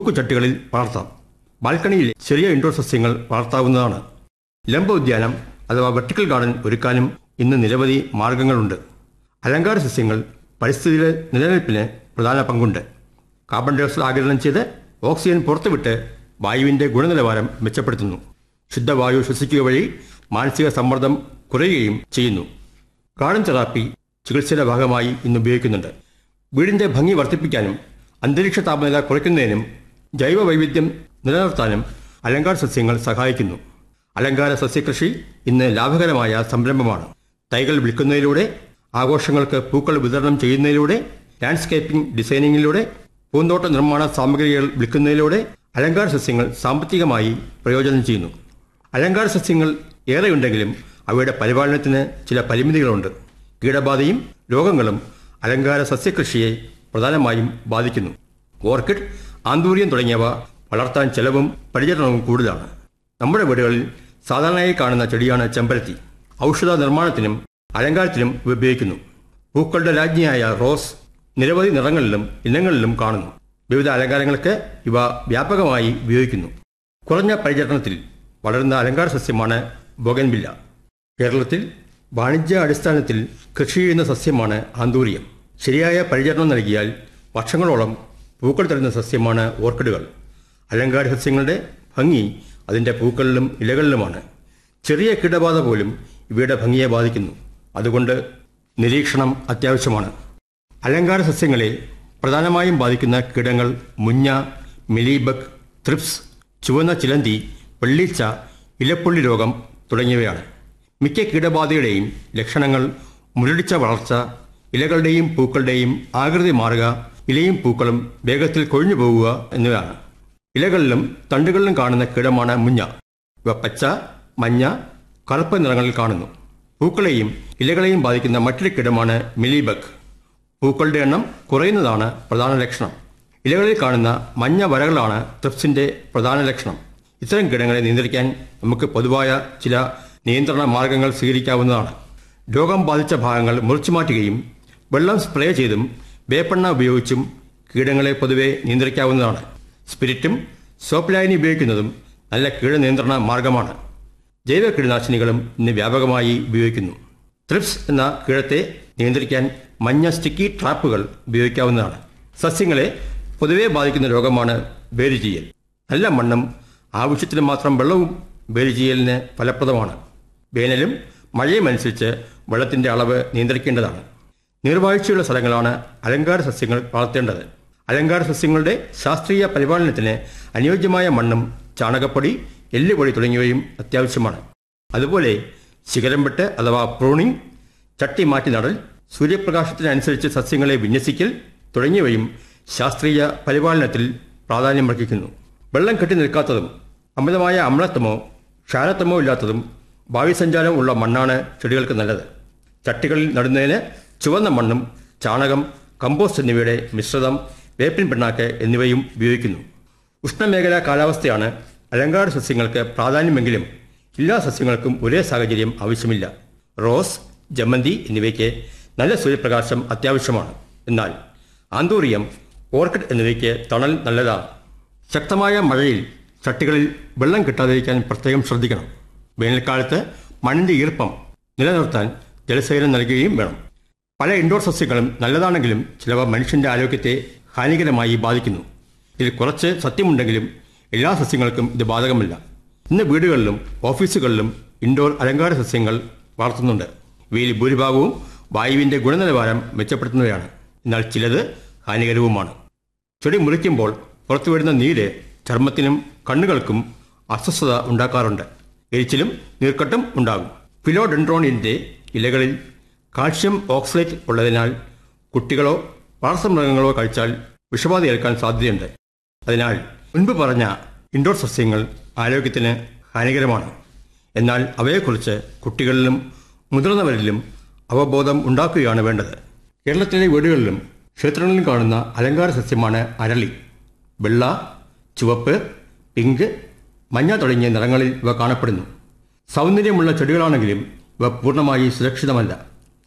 ചട്ടികളിൽ വളർത്താം ബാൽക്കണിയിൽ ചെറിയ ഇൻഡോർ സസ്യങ്ങൾ വളർത്താവുന്നതാണ് ലംബ ഉദ്യാനം അഥവാ വെർട്ടിക്കൽ ഗാർഡൻ ഒരുക്കാനും ഇന്ന് നിരവധി മാർഗങ്ങളുണ്ട് അലങ്കാര സസ്യങ്ങൾ പരിസ്ഥിതിയിലെ നിലനിൽപ്പിന് പ്രധാന പങ്കുണ്ട് കാർബൺ ഡയോക്സൈഡ് ആഗിരണം ചെയ്ത് ഓക്സിജൻ പുറത്തുവിട്ട് വായുവിന്റെ ഗുണനിലവാരം മെച്ചപ്പെടുത്തുന്നു ശുദ്ധവായു ശ്വസിക്കുക വഴി മാനസിക സമ്മർദ്ദം കുറയുകയും ചെയ്യുന്നു ഗാർഡൻ തെറാപ്പി ചികിത്സയുടെ ഭാഗമായി ഇന്ന് ഉപയോഗിക്കുന്നുണ്ട് വീടിന്റെ ഭംഗി വർദ്ധിപ്പിക്കാനും അന്തരീക്ഷ താപനില കുറയ്ക്കുന്നതിനും ജൈവ വൈവിധ്യം നിലനിർത്താനും അലങ്കാര സസ്യങ്ങൾ സഹായിക്കുന്നു അലങ്കാര സസ്യകൃഷി ഇന്ന് ലാഭകരമായ സംരംഭമാണ് തൈകൾ വിൽക്കുന്നതിലൂടെ ആഘോഷങ്ങൾക്ക് പൂക്കൾ വിതരണം ചെയ്യുന്നതിലൂടെ ലാൻഡ്സ്കേപ്പിംഗ് ഡിസൈനിങ്ങിലൂടെ പൂന്തോട്ട നിർമ്മാണ സാമഗ്രികൾ വിൽക്കുന്നതിലൂടെ അലങ്കാര സസ്യങ്ങൾ സാമ്പത്തികമായി പ്രയോജനം ചെയ്യുന്നു അലങ്കാര സസ്യങ്ങൾ ഏറെയുണ്ടെങ്കിലും അവയുടെ പരിപാലനത്തിന് ചില പരിമിതികളുണ്ട് കീടബാധയും രോഗങ്ങളും അലങ്കാര സസ്യകൃഷിയെ പ്രധാനമായും ബാധിക്കുന്നു ഓർക്കിഡ് ആന്തൂര്യം തുടങ്ങിയവ വളർത്താൻ ചെലവും പരിചരണവും കൂടുതലാണ് നമ്മുടെ വീടുകളിൽ സാധാരണയായി കാണുന്ന ചെടിയാണ് ചെമ്പരത്തി ഔഷധ നിർമ്മാണത്തിനും അലങ്കാരത്തിനും ഇവ ഉപയോഗിക്കുന്നു പൂക്കളുടെ രാജ്ഞിയായ റോസ് നിരവധി നിറങ്ങളിലും ഇനങ്ങളിലും കാണുന്നു വിവിധ അലങ്കാരങ്ങൾക്ക് ഇവ വ്യാപകമായി ഉപയോഗിക്കുന്നു കുറഞ്ഞ പരിചരണത്തിൽ വളരുന്ന അലങ്കാര സസ്യമാണ് ബോഗൻവില്ല കേരളത്തിൽ വാണിജ്യ അടിസ്ഥാനത്തിൽ കൃഷി ചെയ്യുന്ന സസ്യമാണ് ആന്തൂര്യം ശരിയായ പരിചരണം നൽകിയാൽ വർഷങ്ങളോളം പൂക്കൾ തരുന്ന സസ്യമാണ് ഓർക്കിഡുകൾ അലങ്കാര സസ്യങ്ങളുടെ ഭംഗി അതിൻ്റെ പൂക്കളിലും ഇലകളിലുമാണ് ചെറിയ കീടബാധ പോലും ഇവയുടെ ഭംഗിയെ ബാധിക്കുന്നു അതുകൊണ്ട് നിരീക്ഷണം അത്യാവശ്യമാണ് അലങ്കാര സസ്യങ്ങളെ പ്രധാനമായും ബാധിക്കുന്ന കീടങ്ങൾ മുഞ്ഞ മിലിബഗ് ത്രിപ്സ് ചുവന്ന ചിലന്തി വെള്ളീച്ച ഇലപ്പുള്ളി രോഗം തുടങ്ങിയവയാണ് മിക്ക കീടബാധയുടെയും ലക്ഷണങ്ങൾ മുരടിച്ച വളർച്ച ഇലകളുടെയും പൂക്കളുടെയും ആകൃതി മാറുക ഇലയും പൂക്കളും വേഗത്തിൽ കൊഴിഞ്ഞു പോകുക എന്നിവയാണ് ഇലകളിലും തണ്ടുകളിലും കാണുന്ന കീടമാണ് മുഞ്ഞ ഇവ പച്ച മഞ്ഞ കറുപ്പ് നിറങ്ങളിൽ കാണുന്നു പൂക്കളെയും ഇലകളെയും ബാധിക്കുന്ന മറ്റൊരു കീടമാണ് മിലിബഗ് പൂക്കളുടെ എണ്ണം കുറയുന്നതാണ് പ്രധാന ലക്ഷണം ഇലകളിൽ കാണുന്ന മഞ്ഞ വരകളാണ് ട്രിപ്സിന്റെ പ്രധാന ലക്ഷണം ഇത്തരം കീടങ്ങളെ നിയന്ത്രിക്കാൻ നമുക്ക് പൊതുവായ ചില നിയന്ത്രണ മാർഗങ്ങൾ സ്വീകരിക്കാവുന്നതാണ് രോഗം ബാധിച്ച ഭാഗങ്ങൾ മുറിച്ചു മാറ്റുകയും വെള്ളം സ്പ്രേ ചെയ്തും വേപ്പെണ്ണ ഉപയോഗിച്ചും കീടങ്ങളെ പൊതുവെ നിയന്ത്രിക്കാവുന്നതാണ് സ്പിരിറ്റും സോപ്പ് ലായനി ഉപയോഗിക്കുന്നതും നല്ല കീടനിയന്ത്രണ മാർഗമാണ് ജൈവ കീടനാശിനികളും ഇന്ന് വ്യാപകമായി ഉപയോഗിക്കുന്നു ത്രിപ്സ് എന്ന കീടത്തെ നിയന്ത്രിക്കാൻ മഞ്ഞ സ്റ്റിക്കി ട്രാപ്പുകൾ ഉപയോഗിക്കാവുന്നതാണ് സസ്യങ്ങളെ പൊതുവെ ബാധിക്കുന്ന രോഗമാണ് വേരുചീയൽ നല്ല മണ്ണും ആവശ്യത്തിന് മാത്രം വെള്ളവും വേരുചീയലിന് ഫലപ്രദമാണ് വേനലും മഴയും അനുസരിച്ച് വെള്ളത്തിന്റെ അളവ് നിയന്ത്രിക്കേണ്ടതാണ് നീർവാഴ്ചയുള്ള സ്ഥലങ്ങളാണ് അലങ്കാര സസ്യങ്ങൾ വളർത്തേണ്ടത് അലങ്കാര സസ്യങ്ങളുടെ ശാസ്ത്രീയ പരിപാലനത്തിന് അനുയോജ്യമായ മണ്ണും ചാണകപ്പൊടി എല്ലുപൊടി തുടങ്ങിയവയും അത്യാവശ്യമാണ് അതുപോലെ ശിഖരം വെട്ട് അഥവാ പ്രൂണിംഗ് ചട്ടി മാറ്റി നടൽ സൂര്യപ്രകാശത്തിനനുസരിച്ച് സസ്യങ്ങളെ വിന്യസിക്കൽ തുടങ്ങിയവയും ശാസ്ത്രീയ പരിപാലനത്തിൽ പ്രാധാന്യമർഹിക്കുന്നു വെള്ളം കെട്ടി നിൽക്കാത്തതും അമിതമായ അമ്ലത്വമോ ക്ഷാരത്വമോ ഇല്ലാത്തതും വായുസഞ്ചാരം ഉള്ള മണ്ണാണ് ചെടികൾക്ക് നല്ലത് ചട്ടികളിൽ നടുന്നതിന് ചുവന്ന മണ്ണും ചാണകം കമ്പോസ്റ്റ് എന്നിവയുടെ മിശ്രിതം വേപ്പിൻ പിണ്ണാക്ക് എന്നിവയും ഉപയോഗിക്കുന്നു ഉഷ്ണമേഖലാ കാലാവസ്ഥയാണ് അലങ്കാര സസ്യങ്ങൾക്ക് പ്രാധാന്യമെങ്കിലും എല്ലാ സസ്യങ്ങൾക്കും ഒരേ സാഹചര്യം ആവശ്യമില്ല റോസ് ജമന്തി എന്നിവയ്ക്ക് നല്ല സൂര്യപ്രകാശം അത്യാവശ്യമാണ് എന്നാൽ ആന്തൂറിയം ഓർക്കിഡ് എന്നിവയ്ക്ക് തണൽ നല്ലതാണ് ശക്തമായ മഴയിൽ ചട്ടികളിൽ വെള്ളം കിട്ടാതിരിക്കാൻ പ്രത്യേകം ശ്രദ്ധിക്കണം വേനൽക്കാലത്ത് മണ്ണിന്റെ ഈർപ്പം നിലനിർത്താൻ ജലസേചനം നൽകുകയും വേണം പല ഇൻഡോർ സസ്യങ്ങളും നല്ലതാണെങ്കിലും ചിലവ മനുഷ്യന്റെ ആരോഗ്യത്തെ ഹാനികരമായി ബാധിക്കുന്നു ഇതിൽ കുറച്ച് സത്യമുണ്ടെങ്കിലും എല്ലാ സസ്യങ്ങൾക്കും ഇത് ബാധകമല്ല ഇന്ന് വീടുകളിലും ഓഫീസുകളിലും ഇൻഡോർ അലങ്കാര സസ്യങ്ങൾ വളർത്തുന്നുണ്ട് ഇവയിൽ ഭൂരിഭാഗവും വായുവിന്റെ ഗുണനിലവാരം മെച്ചപ്പെടുത്തുന്നവയാണ് എന്നാൽ ചിലത് ഹാനികരവുമാണ് ചെടി മുറിക്കുമ്പോൾ പുറത്തുവരുന്ന നീര് ചർമ്മത്തിനും കണ്ണുകൾക്കും അസ്വസ്ഥത ഉണ്ടാക്കാറുണ്ട് എരിച്ചിലും നീർക്കെട്ടും ഉണ്ടാകും ഫിലോഡെൻഡ്രോണിന്റെ ഇലകളിൽ കാൽഷ്യം ഓക്സലേറ്റ് ഉള്ളതിനാൽ കുട്ടികളോ വളർത്തുമൃഗങ്ങളോ കഴിച്ചാൽ വിഷബാധ ഏൽക്കാൻ സാധ്യതയുണ്ട് അതിനാൽ മുൻപ് പറഞ്ഞ ഇൻഡോർ സസ്യങ്ങൾ ആരോഗ്യത്തിന് ഹാനികരമാണ് എന്നാൽ അവയെക്കുറിച്ച് കുട്ടികളിലും മുതിർന്നവരിലും അവബോധം ഉണ്ടാക്കുകയാണ് വേണ്ടത് കേരളത്തിലെ വീടുകളിലും ക്ഷേത്രങ്ങളിലും കാണുന്ന അലങ്കാര സസ്യമാണ് അരളി വെള്ള ചുവപ്പ് പിങ്ക് മഞ്ഞ തുടങ്ങിയ നിറങ്ങളിൽ ഇവ കാണപ്പെടുന്നു സൗന്ദര്യമുള്ള ചെടികളാണെങ്കിലും ഇവ പൂർണ്ണമായി സുരക്ഷിതമല്ല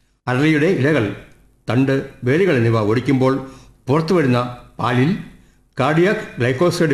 അരളിയുടെ ഇലകൾ തണ്ട് വേരുകൾ എന്നിവ ഒടിക്കുമ്പോൾ പുറത്തുവരുന്ന പാലിൽ കാർഡിയാക് ഗ്ലൈക്കോസൈഡ്